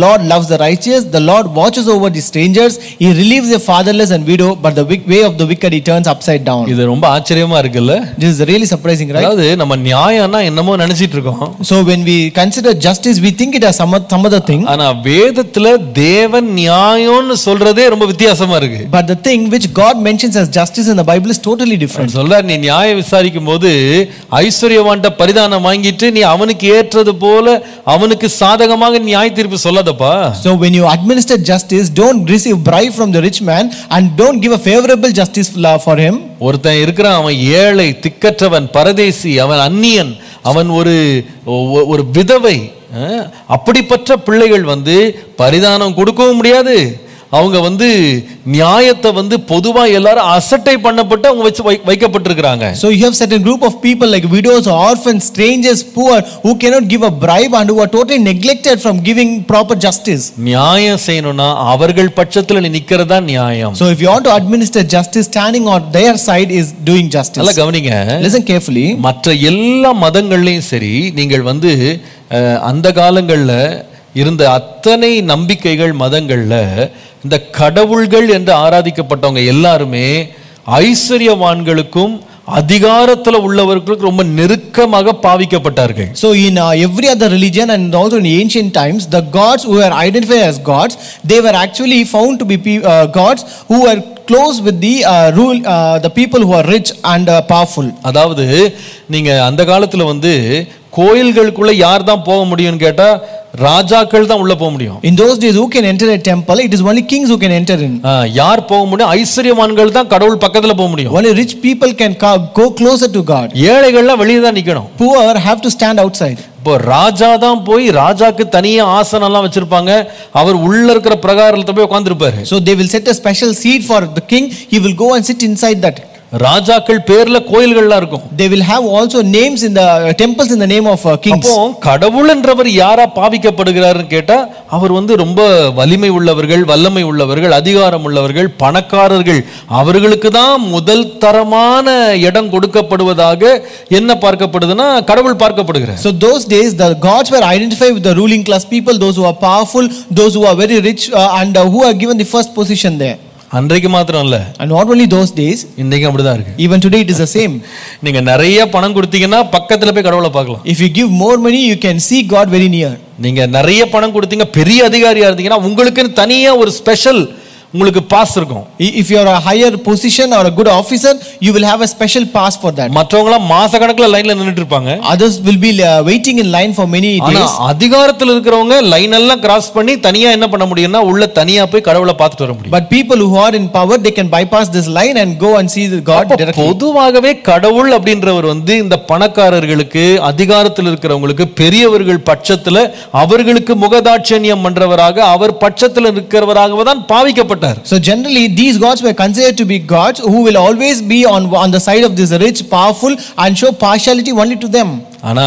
Lord loves the righteous, the Lord watches over the strangers, he relieves the fatherless and widow, but the wick- way of the wicked he turns upside down. இது ரொம்ப ஆச்சரியமா இருக்குல்ல This is really surprising, right? அதாவது நம்ம நியாயம்னா என்னமோ நினைச்சிட்டு இருக்கோம் So when we consider justice, we think it as some, oth- some other thing. ஆனா வேதத்துல தேவன் நியாயம்னு சொல்றதே ரொம்ப வித்தியாசமா இருக்கு But the thing which God mentions as justice in the Bible is totally different. அவர் சொல்றார் நீ நியாயம் விசாரிக்கும் போது ஐஸ்வர்யவான்ட்ட பரிதானம் வாங்கிட்டு நீ அவனுக்கு ஏற்றது போல அவனுக்கு சாதகமாக நியாய தீர்ப்பு சொல்லாதப்பா So when you administer justice, don't receive bribe from the rich man and don't give a favorable justice law for him. ஒருத்தன் இருக்கிறான் அவன் ஏழை திக்கற்றவன் பரதேசி அவன் அந்நியன் அவன் ஒரு ஒ- ஒரு விதவை அஹ், அப்படிப்பட்ட பிள்ளைகள் வந்து பரிதானம் கொடுக்கவும் முடியாது அவங்க வந்து நியாயத்தை வந்து பொதுவா எல்லாரும் அசட்டை பண்ணப்பட்டு அவங்க வச்சு வை- வைக்கப்பட்டிருக்கிறாங்க So you have certain group of people like widows, orphans, strangers, poor, who cannot give a bribe and who are totally neglected from giving proper justice. நியாயம் செய்யணும்னா அவர்கள் பட்சத்துல நீ நிக்கிறதா நியாயம் So if you want to administer justice, standing on their side is doing நல்லா justice. கவனிங்க Listen carefully. மற்ற எல்லா மதங்கள்லையும் சரி நீங்கள் வந்து அஹ், அந்த காலங்கள்ல இருந்த அத்தனை நம்பிக்கைகள் மதங்கள்ல இந்த கடவுள்கள் என்று ஆராதிக்கப்பட்டவங்க எல்லாருமே ஐஸ்வர்யவான்களுக்கும் அதிகாரத்துல உள்ளவர்களுக்கும் ரொம்ப நெருக்கமாக பாவிக்கப்பட்டார்கள் So in uh, every other religion and also in ancient times, the gods who were identified as gods, they were actually found to be pe- uh, gods who were close with the uh, rule, uh, the people who are rich and uh, powerful. அதாவது நீங்க அந்த காலத்துல வந்து கோயில்களுக்குள்ள யார் தான் போக முடியும்னு கேட்டா ராஜாக்கள் தான் உள்ள போக முடியும் In those days, who can enter a temple? It is only kings who can enter in. ஆ, யார் போக முடியும் ஐஸ்வர்யவான்கள் தான் கடவுள் பக்கத்துல போக முடியும் Only rich people can co- go closer to God. ஏழைகள்லாம் வெளியே தான் நிக்கணும் Poor have to stand outside. இப்போ ராஜா தான் போய் ராஜாக்கு தனியா ஆசனம் எல்லாம் வச்சிருப்பாங்க அவர் உள்ள இருக்கிற பிரகாரத்தை போய் உட்கார்ந்திருப்பாரு So they will set a special seat for the king. He will go and sit inside that. ராஜாக்கள் பேர்ல கோயில்கள்லாம் இருக்கும் They will have also names in the uh, temples in the name of uh, kings. அப்போ கடவுள் என்றவர் யாரா பாவிக்கப்படுகிறாருன்னு கேட்டா அவர் வந்து ரொம்ப வலிமை உள்ளவர்கள் வல்லமை உள்ளவர்கள் அதிகாரம் உள்ளவர்கள் பணக்காரர்கள் அவர்களுக்கு தான் முதல் தரமான இடம் கொடுக்கப்படுவதாக என்ன பார்க்கப்படுதுன்னா கடவுள் பார்க்கப்படுகிறார் So those days, the gods were identified with the ruling class people, those who are powerful, those who are very rich, uh, and uh, who are given the first position there. அன்றைக்கு மாத்திரம் இல்ல And not only those days, இன்னைக்கு அப்படிதான் இருக்கு even today it is the same. நீங்க நிறைய பணம் கொடுத்தீங்கன்னா பக்கத்துல போய் கடவுளை பார்க்கலாம் If you give more money, you can see God very near. நீங்க நிறைய பணம் கொடுத்தீங்க பெரிய அதிகாரியா இருந்தீங்கன்னா உங்களுக்குன்னு தனியா ஒரு ஸ்பெஷல் உங்களுக்கு பாஸ் இருக்கும் I- If you are a higher position or a good officer, you will have a special pass for that. மற்றவங்களாம் மாச கணக்குல லைன்ல நின்னுட்டு இருப்பாங்க Others will be uh, waiting in line for many ஆனா days. அதிகாரத்துல இருக்கிறவங்க லைன் எல்லாம் கிராஸ் பண்ணி தனியா என்ன பண்ண முடியும்னா உள்ள தனியா போய் கடவுளை பார்த்துட்டு வர முடியும் But people who are in power, they can bypass this line and go and see the God அப்ப directly. பொதுவாகவே கடவுள் அப்படின்றவர் வந்து இந்த பணக்காரர்களுக்கு அதிகாரத்தில் இருக்கிறவங்களுக்கு பெரியவர்கள் பட்சத்துல அவர்களுக்கு முகதாட்சண்யம் பண்றவராக அவர் பட்சத்துல இருக்கிறவராக தான் பாவிக்கப்பட்டார் So generally, these gods were considered to be gods who will always be on, on the side of this rich, powerful, and show partiality only to them. ஆனா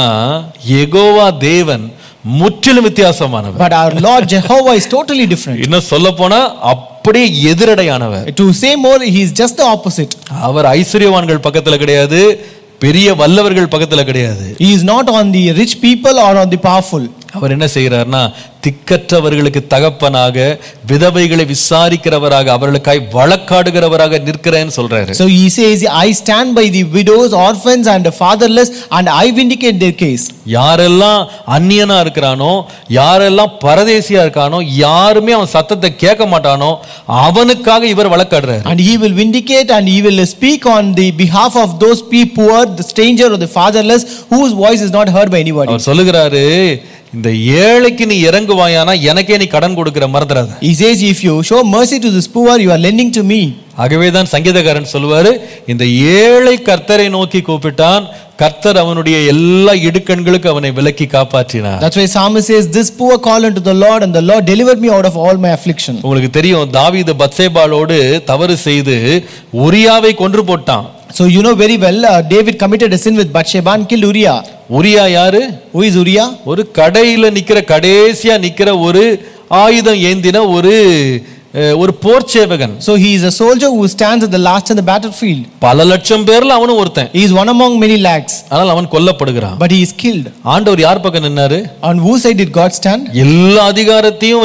எகோவா தேவன் முற்றிலும் வித்தியாசமானவர் But our Lord Jehovah is totally different. இன்னும் சொல்ல போனா அப்படியே எதிரடையானவர் To say more, he is just the opposite. அவர் ஐஸ்வர்யவான்கள் பக்கத்துல கிடையாது பெரிய வல்லவர்கள் பக்கத்துல கிடையாது He is not on the rich people or on the powerful. அவர் என்ன செய்கிறார்னா திக்கற்றவர்களுக்கு தகப்பனாக விதவைகளை விசாரிக்கிறவராக அவர்களுக்காய் வழக்காடுகிறவராக நிற்கிறேன்னு சொல்றாரு So he says, I stand by the widows, orphans, and the fatherless, and I vindicate their case. யாரெல்லாம் அந்நியனா இருக்கிறானோ யாரெல்லாம் பரதேசியா இருக்கானோ யாருமே அவன் சத்தத்தை கேட்க மாட்டானோ அவனுக்காக இவர் வழக்காடுறாரு And he will vindicate and he will speak on the behalf of those people, poor, the stranger, or the fatherless, whose voice is not heard by anybody. அவர் சொல்லுகிறாரு இந்த ஏழைக்கு நீ இறங்குவாயானா எனக்கே நீ கடன் கொடுக்கிற மறந்துடாத He says, If you show mercy to this poor, you are lending to me. ஆகவே தான் சங்கீதக்காரன் சொல்லுவாரு இந்த ஏழை கர்த்தரை நோக்கி கூப்பிட்டான் கர்த்தர் அவனுடைய எல்லா இடுக்கண்களுக்கு அவனை விலக்கி காப்பாற்றினார் That's why Psalmist says, This poor call unto the Lord, and the Lord delivered me out of all my affliction. உங்களுக்கு தெரியும் தாவீது பத்சேபாலோடு தவறு செய்து உரியாவை கொன்று போட்டான் So you know very well, uh, David committed a sin with Bathsheba and killed Uriah. உரியா யாரு Who is Uriah? ஒரு கடையில நிக்கிற கடைசியா நிக்கிற ஒரு ஆயுதம் ஏந்தின ஒரு அஹ், ஒரு போர் சேவகன் So he is a soldier who stands at the last in the battlefield. பல லட்சம் பேர்ல அவனும் ஒருத்தன் He is one among many lakhs, ஆனால் அவன் கொல்லப்படுகிறான் but he is killed. ஆண்டவர் யார் பக்கம் நின்னாரு On whose side did God stand? எல்லா அதிகாரத்தையும்